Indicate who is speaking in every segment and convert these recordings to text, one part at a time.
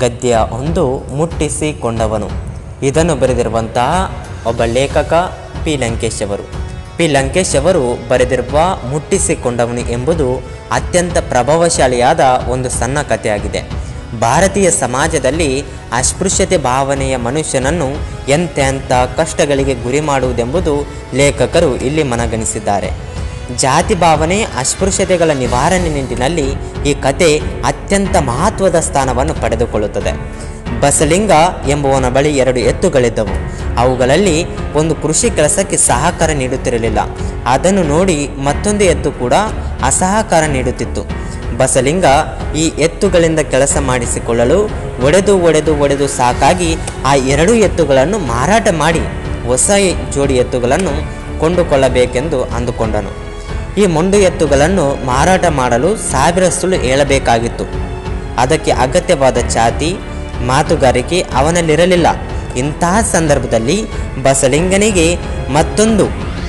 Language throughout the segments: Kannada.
Speaker 1: ಗದ್ಯ ಒಂದು ಮುಟ್ಟಿಸಿಕೊಂಡವನು ಇದನ್ನು ಬರೆದಿರುವಂತಹ ಒಬ್ಬ ಲೇಖಕ ಪಿ ಲಂಕೇಶ್ ಅವರು ಪಿ ಲಂಕೇಶ್ ಅವರು ಬರೆದಿರುವ ಮುಟ್ಟಿಸಿಕೊಂಡವನು ಎಂಬುದು ಅತ್ಯಂತ ಪ್ರಭಾವಶಾಲಿಯಾದ ಒಂದು ಸಣ್ಣ ಕಥೆಯಾಗಿದೆ ಭಾರತೀಯ ಸಮಾಜದಲ್ಲಿ ಅಸ್ಪೃಶ್ಯತೆ ಭಾವನೆಯ ಮನುಷ್ಯನನ್ನು ಎಂತೆಂಥ ಕಷ್ಟಗಳಿಗೆ ಗುರಿ ಮಾಡುವುದೆಂಬುದು ಲೇಖಕರು ಇಲ್ಲಿ ಮನಗಣಿಸಿದ್ದಾರೆ ಜಾತಿ ಭಾವನೆ ಅಸ್ಪೃಶ್ಯತೆಗಳ ನಿವಾರಣೆ ನಿಟ್ಟಿನಲ್ಲಿ ಈ ಕತೆ ಅತ್ಯಂತ ಮಹತ್ವದ ಸ್ಥಾನವನ್ನು ಪಡೆದುಕೊಳ್ಳುತ್ತದೆ ಬಸಲಿಂಗ ಎಂಬುವನ ಬಳಿ ಎರಡು ಎತ್ತುಗಳಿದ್ದವು ಅವುಗಳಲ್ಲಿ ಒಂದು ಕೃಷಿ ಕೆಲಸಕ್ಕೆ ಸಹಕಾರ ನೀಡುತ್ತಿರಲಿಲ್ಲ ಅದನ್ನು ನೋಡಿ ಮತ್ತೊಂದು ಎತ್ತು ಕೂಡ ಅಸಹಕಾರ ನೀಡುತ್ತಿತ್ತು ಬಸಲಿಂಗ ಈ ಎತ್ತುಗಳಿಂದ ಕೆಲಸ ಮಾಡಿಸಿಕೊಳ್ಳಲು ಒಡೆದು ಒಡೆದು ಒಡೆದು ಸಾಕಾಗಿ ಆ ಎರಡೂ ಎತ್ತುಗಳನ್ನು ಮಾರಾಟ ಮಾಡಿ ಹೊಸ ಜೋಡಿ ಎತ್ತುಗಳನ್ನು ಕೊಂಡುಕೊಳ್ಳಬೇಕೆಂದು ಅಂದುಕೊಂಡನು ಈ ಮೊಂಡು ಎತ್ತುಗಳನ್ನು ಮಾರಾಟ ಮಾಡಲು ಸಾವಿರ ಸುಳ್ಳು ಹೇಳಬೇಕಾಗಿತ್ತು ಅದಕ್ಕೆ ಅಗತ್ಯವಾದ ಛಾತಿ ಮಾತುಗಾರಿಕೆ ಅವನಲ್ಲಿರಲಿಲ್ಲ ಇಂತಹ ಸಂದರ್ಭದಲ್ಲಿ ಬಸಲಿಂಗನಿಗೆ ಮತ್ತೊಂದು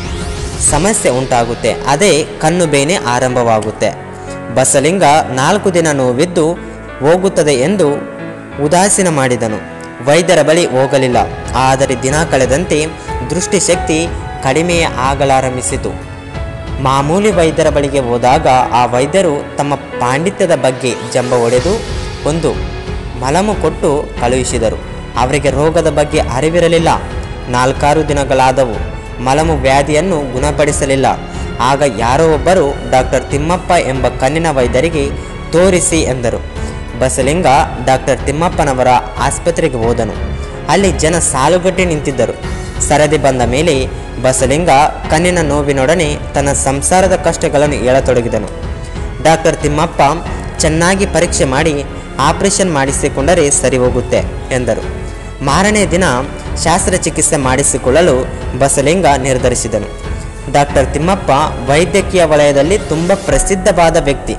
Speaker 1: ಸಮಸ್ಯೆ ಉಂಟಾಗುತ್ತೆ ಅದೇ ಕಣ್ಣು ಬೇನೆ ಆರಂಭವಾಗುತ್ತೆ ಬಸಲಿಂಗ ನಾಲ್ಕು ದಿನ ನೋವಿದ್ದು ಹೋಗುತ್ತದೆ ಎಂದು ಉದಾಸೀನ ಮಾಡಿದನು ವೈದ್ಯರ ಬಳಿ ಹೋಗಲಿಲ್ಲ ಆದರೆ ದಿನ ಕಳೆದಂತೆ ದೃಷ್ಟಿಶಕ್ತಿ ಕಡಿಮೆಯೇ ಆಗಲಾರಂಭಿಸಿತು ಮಾಮೂಲಿ ವೈದ್ಯರ ಬಳಿಗೆ ಹೋದಾಗ ಆ ವೈದ್ಯರು ತಮ್ಮ ಪಾಂಡಿತ್ಯದ ಬಗ್ಗೆ ಜಂಬ ಹೊಡೆದು ಒಂದು ಮಲಮು ಕೊಟ್ಟು ಕಳುಹಿಸಿದರು ಅವರಿಗೆ ರೋಗದ ಬಗ್ಗೆ ಅರಿವಿರಲಿಲ್ಲ ನಾಲ್ಕಾರು ದಿನಗಳಾದವು ಮಲಮು ವ್ಯಾಧಿಯನ್ನು ಗುಣಪಡಿಸಲಿಲ್ಲ ಆಗ ಯಾರೋ ಒಬ್ಬರು ಡಾಕ್ಟರ್ ತಿಮ್ಮಪ್ಪ ಎಂಬ ಕಣ್ಣಿನ ವೈದ್ಯರಿಗೆ ತೋರಿಸಿ ಎಂದರು ಬಸಲಿಂಗ ಡಾಕ್ಟರ್ ತಿಮ್ಮಪ್ಪನವರ ಆಸ್ಪತ್ರೆಗೆ ಹೋದನು ಅಲ್ಲಿ ಜನ ಸಾಲುಗಟ್ಟಿ ನಿಂತಿದ್ದರು ಸರದಿ ಬಂದ ಮೇಲೆ ಬಸಲಿಂಗ ಕಣ್ಣಿನ ನೋವಿನೊಡನೆ ತನ್ನ ಸಂಸಾರದ ಕಷ್ಟಗಳನ್ನು ಹೇಳತೊಡಗಿದನು ಡಾಕ್ಟರ್ ತಿಮ್ಮಪ್ಪ ಚೆನ್ನಾಗಿ ಪರೀಕ್ಷೆ ಮಾಡಿ ಆಪರೇಷನ್ ಮಾಡಿಸಿಕೊಂಡರೆ ಸರಿ ಹೋಗುತ್ತೆ ಎಂದರು ಮಾರನೇ ದಿನ ಶಸ್ತ್ರಚಿಕಿತ್ಸೆ ಮಾಡಿಸಿಕೊಳ್ಳಲು ಬಸಲಿಂಗ ನಿರ್ಧರಿಸಿದನು ಡಾಕ್ಟರ್ ತಿಮ್ಮಪ್ಪ ವೈದ್ಯಕೀಯ ವಲಯದಲ್ಲಿ ತುಂಬ ಪ್ರಸಿದ್ಧವಾದ ವ್ಯಕ್ತಿ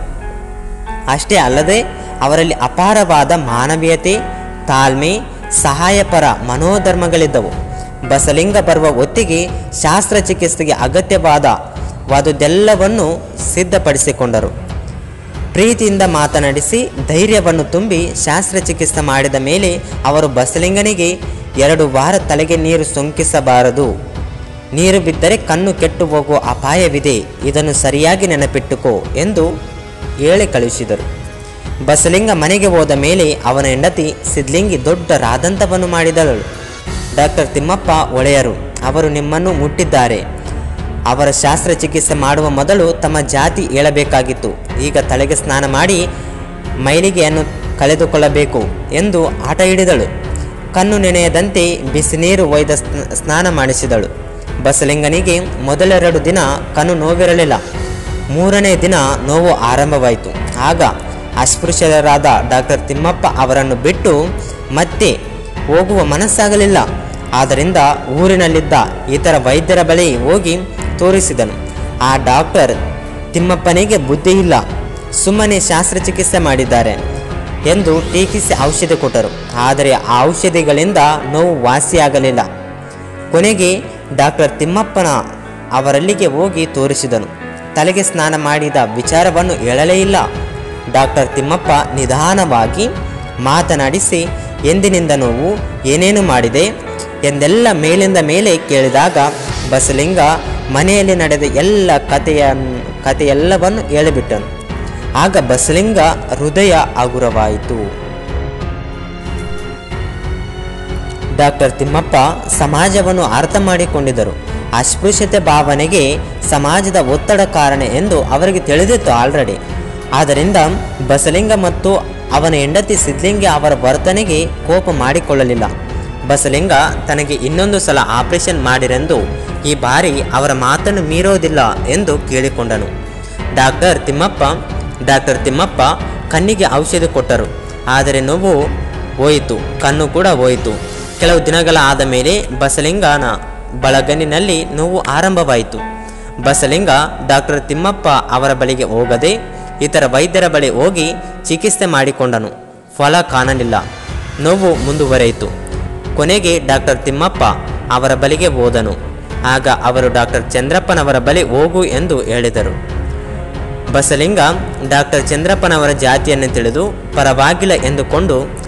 Speaker 1: ಅಷ್ಟೇ ಅಲ್ಲದೆ ಅವರಲ್ಲಿ ಅಪಾರವಾದ ಮಾನವೀಯತೆ ತಾಳ್ಮೆ ಸಹಾಯಪರ ಮನೋಧರ್ಮಗಳಿದ್ದವು ಬಸಲಿಂಗ ಬರುವ ಹೊತ್ತಿಗೆ ಶಸ್ತ್ರಚಿಕಿತ್ಸೆಗೆ ಅಗತ್ಯವಾದ ವಾದುದೆಲ್ಲವನ್ನು ಸಿದ್ಧಪಡಿಸಿಕೊಂಡರು ಪ್ರೀತಿಯಿಂದ ಮಾತನಾಡಿಸಿ ಧೈರ್ಯವನ್ನು ತುಂಬಿ ಶಸ್ತ್ರಚಿಕಿತ್ಸೆ ಮಾಡಿದ ಮೇಲೆ ಅವರು ಬಸಲಿಂಗನಿಗೆ ಎರಡು ವಾರ ತಲೆಗೆ ನೀರು ಸೋಂಕಿಸಬಾರದು ನೀರು ಬಿದ್ದರೆ ಕಣ್ಣು ಕೆಟ್ಟು ಹೋಗುವ ಅಪಾಯವಿದೆ ಇದನ್ನು ಸರಿಯಾಗಿ ನೆನಪಿಟ್ಟುಕೋ ಎಂದು ಹೇಳಿ ಕಳುಹಿಸಿದರು ಬಸಲಿಂಗ ಮನೆಗೆ ಹೋದ ಮೇಲೆ ಅವನ ಹೆಂಡತಿ ಸಿದ್ಲಿಂಗಿ ದೊಡ್ಡ ರಾದಂತವನ್ನು ಮಾಡಿದಳು ಡಾಕ್ಟರ್ ತಿಮ್ಮಪ್ಪ ಒಳೆಯರು ಅವರು ನಿಮ್ಮನ್ನು ಮುಟ್ಟಿದ್ದಾರೆ ಅವರ ಶಸ್ತ್ರಚಿಕಿತ್ಸೆ ಮಾಡುವ ಮೊದಲು ತಮ್ಮ ಜಾತಿ ಹೇಳಬೇಕಾಗಿತ್ತು ಈಗ ತಲೆಗೆ ಸ್ನಾನ ಮಾಡಿ ಮೈಲಿಗೆಯನ್ನು ಕಳೆದುಕೊಳ್ಳಬೇಕು ಎಂದು ಆಟ ಹಿಡಿದಳು ಕಣ್ಣು ನೆನೆಯದಂತೆ ಬಿಸಿ ನೀರು ಒಯ್ದ ಸ್ನ- ಸ್ನಾನ ಮಾಡಿಸಿದಳು ಬಸಲಿಂಗನಿಗೆ ಮೊದಲೆರಡು ದಿನ ಕಣ್ಣು ನೋವಿರಲಿಲ್ಲ ಮೂರನೇ ದಿನ ನೋವು ಆರಂಭವಾಯಿತು ಆಗ ಅಸ್ಪೃಶ್ಯರಾದ ಡಾಕ್ಟರ್ ತಿಮ್ಮಪ್ಪ ಅವರನ್ನು ಬಿಟ್ಟು ಮತ್ತೆ ಹೋಗುವ ಮನಸ್ಸಾಗಲಿಲ್ಲ ಆದ್ದರಿಂದ ಊರಿನಲ್ಲಿದ್ದ ಇತರ ವೈದ್ಯರ ಬಳಿ ಹೋಗಿ ತೋರಿಸಿದನು ಆ ಡಾಕ್ಟರ್ ತಿಮ್ಮಪ್ಪನಿಗೆ ಬುದ್ಧಿ ಇಲ್ಲ ಸುಮ್ಮನೆ ಶಸ್ತ್ರಚಿಕಿತ್ಸೆ ಮಾಡಿದ್ದಾರೆ ಎಂದು ಟೀಕಿಸಿ ಔಷಧಿ ಕೊಟ್ಟರು ಆದರೆ ಆ ಔಷಧಿಗಳಿಂದ ನೋವು ವಾಸಿಯಾಗಲಿಲ್ಲ ಕೊನೆಗೆ ಡಾಕ್ಟರ್ ತಿಮ್ಮಪ್ಪನ ಅವರಲ್ಲಿಗೆ ಹೋಗಿ ತೋರಿಸಿದನು ತಲೆಗೆ ಸ್ನಾನ ಮಾಡಿದ ವಿಚಾರವನ್ನು ಹೇಳಲೇ ಇಲ್ಲ ಡಾಕ್ಟರ್ ತಿಮ್ಮಪ್ಪ ನಿಧಾನವಾಗಿ ಮಾತನಾಡಿಸಿ ಎಂದಿನಿಂದ ನೋವು ಏನೇನು ಮಾಡಿದೆ ಎಂದೆಲ್ಲ ಮೇಲಿಂದ ಮೇಲೆ ಕೇಳಿದಾಗ ಬಸಲಿಂಗ ಮನೆಯಲ್ಲಿ ನಡೆದ ಎಲ್ಲ ಕಥೆಯ ಕಥೆಯೆಲ್ಲವನ್ನು ಹೇಳಿಬಿಟ್ಟನು ಆಗ ಬಸಲಿಂಗ ಹೃದಯ ಹಗುರವಾಯಿತು ಡಾಕ್ಟರ್ ತಿಮ್ಮಪ್ಪ ಸಮಾಜವನ್ನು ಅರ್ಥ ಮಾಡಿಕೊಂಡಿದ್ದರು ಅಸ್ಪೃಶ್ಯತೆ ಭಾವನೆಗೆ ಸಮಾಜದ ಒತ್ತಡ ಕಾರಣ ಎಂದು ಅವರಿಗೆ ತಿಳಿದಿತ್ತು ಆಲ್ರೆಡಿ ಆದ್ದರಿಂದ ಬಸಲಿಂಗ ಮತ್ತು ಅವನ ಹೆಂಡತಿ ಸಿದ್ಲಿಂಗ ಅವರ ವರ್ತನೆಗೆ ಕೋಪ ಮಾಡಿಕೊಳ್ಳಲಿಲ್ಲ ಬಸಲಿಂಗ ತನಗೆ ಇನ್ನೊಂದು ಸಲ ಆಪರೇಷನ್ ಮಾಡಿರೆಂದು ಈ ಬಾರಿ ಅವರ ಮಾತನ್ನು ಮೀರೋದಿಲ್ಲ ಎಂದು ಕೇಳಿಕೊಂಡನು ಡಾಕ್ಟರ್ ತಿಮ್ಮಪ್ಪ ಡಾಕ್ಟರ್ ತಿಮ್ಮಪ್ಪ ಕಣ್ಣಿಗೆ ಔಷಧಿ ಕೊಟ್ಟರು ಆದರೆ ನೋವು ಹೋಯಿತು ಕಣ್ಣು ಕೂಡ ಹೋಯಿತು ಕೆಲವು ದಿನಗಳ ಆದ ಮೇಲೆ ಬಸಲಿಂಗನ ಬಳಗನಿನಲ್ಲಿ ನೋವು ಆರಂಭವಾಯಿತು ಬಸಲಿಂಗ ಡಾಕ್ಟರ್ ತಿಮ್ಮಪ್ಪ ಅವರ ಬಳಿಗೆ ಹೋಗದೆ ಇತರ ವೈದ್ಯರ ಬಳಿ ಹೋಗಿ ಚಿಕಿತ್ಸೆ ಮಾಡಿಕೊಂಡನು ಫಲ ಕಾಣಲಿಲ್ಲ ನೋವು ಮುಂದುವರೆಯಿತು ಕೊನೆಗೆ ಡಾಕ್ಟರ್ ತಿಮ್ಮಪ್ಪ ಅವರ ಬಳಿಗೆ ಹೋದನು ಆಗ ಅವರು ಡಾಕ್ಟರ್ ಚಂದ್ರಪ್ಪನವರ ಬಳಿ ಹೋಗು ಎಂದು ಹೇಳಿದರು ಬಸಲಿಂಗ ಡಾಕ್ಟರ್ ಚಂದ್ರಪ್ಪನವರ ಜಾತಿಯನ್ನು ತಿಳಿದು ಪರವಾಗಿಲ್ಲ ಎಂದುಕೊಂಡು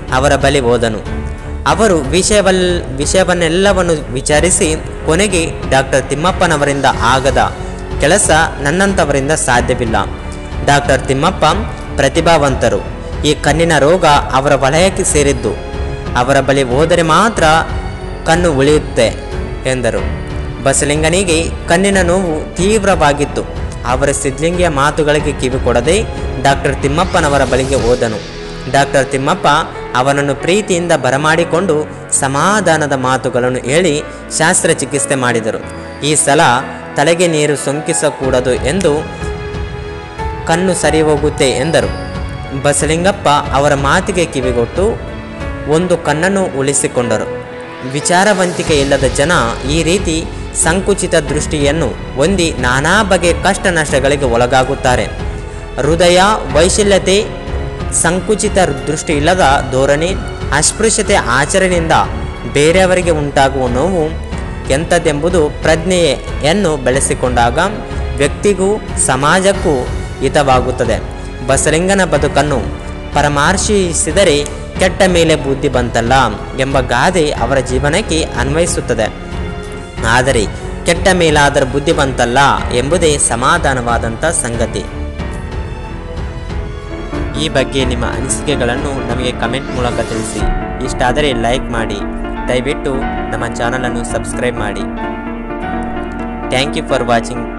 Speaker 1: ಅವರ ಬಳಿ ಹೋದನು ಅವರು ವಿಷಯವಲ್ ವಿಷಯವನ್ನೆಲ್ಲವನ್ನು ವಿಚಾರಿಸಿ ಕೊನೆಗೆ ಡಾಕ್ಟರ್ ತಿಮ್ಮಪ್ಪನವರಿಂದ ಆಗದ ಕೆಲಸ ನನ್ನಂಥವರಿಂದ ಸಾಧ್ಯವಿಲ್ಲ ಡಾಕ್ಟರ್ ತಿಮ್ಮಪ್ಪ ಪ್ರತಿಭಾವಂತರು ಈ ಕಣ್ಣಿನ ರೋಗ ಅವರ ವಲಯಕ್ಕೆ ಸೇರಿದ್ದು ಅವರ ಬಳಿ ಹೋದರೆ ಮಾತ್ರ ಕಣ್ಣು ಉಳಿಯುತ್ತೆ ಎಂದರು ಬಸಲಿಂಗನಿಗೆ ಕಣ್ಣಿನ ನೋವು ತೀವ್ರವಾಗಿತ್ತು ಅವರ ಸಿದ್ಲಿಂಗಿಯ ಮಾತುಗಳಿಗೆ ಕಿವಿ ಕೊಡದೆ ಡಾಕ್ಟರ್ ತಿಮ್ಮಪ್ಪನವರ ಬಳಿಗೆ ಹೋದನು ಡಾಕ್ಟರ್ ತಿಮ್ಮಪ್ಪ ಅವನನ್ನು ಪ್ರೀತಿಯಿಂದ ಬರಮಾಡಿಕೊಂಡು ಸಮಾಧಾನದ ಮಾತುಗಳನ್ನು ಹೇಳಿ ಶಾಸ್ತ್ರಚಿಕಿತ್ಸೆ ಮಾಡಿದರು ಈ ಸಲ ತಲೆಗೆ ನೀರು ಸೋಂಕಿಸಕೂಡದು ಎಂದು ಕಣ್ಣು ಸರಿ ಹೋಗುತ್ತೆ ಎಂದರು ಬಸಲಿಂಗಪ್ಪ ಅವರ ಮಾತಿಗೆ ಕಿವಿಗೊಟ್ಟು ಒಂದು ಕಣ್ಣನ್ನು ಉಳಿಸಿಕೊಂಡರು ವಿಚಾರವಂತಿಕೆ ಇಲ್ಲದ ಜನ ಈ ರೀತಿ ಸಂಕುಚಿತ ದೃಷ್ಟಿಯನ್ನು ಹೊಂದಿ ನಾನಾ ಬಗೆಯ ಕಷ್ಟ ನಷ್ಟಗಳಿಗೆ ಒಳಗಾಗುತ್ತಾರೆ ಹೃದಯ ವೈಶಲ್ಯತೆ ಸಂಕುಚಿತ ದೃಷ್ಟಿ ಇಲ್ಲದ ಧೋರಣೆ ಅಸ್ಪೃಶ್ಯತೆ ಆಚರಣೆಯಿಂದ ಬೇರೆಯವರಿಗೆ ಉಂಟಾಗುವ ನೋವು ಎಂಥದ್ದೆಂಬುದು ಪ್ರಜ್ಞೆಯನ್ನು ಬೆಳೆಸಿಕೊಂಡಾಗ ವ್ಯಕ್ತಿಗೂ ಸಮಾಜಕ್ಕೂ ಹಿತವಾಗುತ್ತದೆ ಬಸಲಿಂಗನ ಬದುಕನ್ನು ಪರಾಮರ್ಶಿಸಿದರೆ ಕೆಟ್ಟ ಮೇಲೆ ಬುದ್ಧಿ ಬಂತಲ್ಲ ಎಂಬ ಗಾದೆ ಅವರ ಜೀವನಕ್ಕೆ ಅನ್ವಯಿಸುತ್ತದೆ ಆದರೆ ಕೆಟ್ಟ ಮೇಲಾದರ ಬುದ್ಧಿ ಬಂತಲ್ಲ ಎಂಬುದೇ ಸಮಾಧಾನವಾದಂಥ ಸಂಗತಿ ಈ ಬಗ್ಗೆ ನಿಮ್ಮ ಅನಿಸಿಕೆಗಳನ್ನು ನಮಗೆ ಕಮೆಂಟ್ ಮೂಲಕ ತಿಳಿಸಿ ಇಷ್ಟಾದರೆ ಲೈಕ್ ಮಾಡಿ ದಯವಿಟ್ಟು ನಮ್ಮ ಚಾನಲನ್ನು ಸಬ್ಸ್ಕ್ರೈಬ್ ಮಾಡಿ ಥ್ಯಾಂಕ್ ಯು ಫಾರ್ ವಾಚಿಂಗ್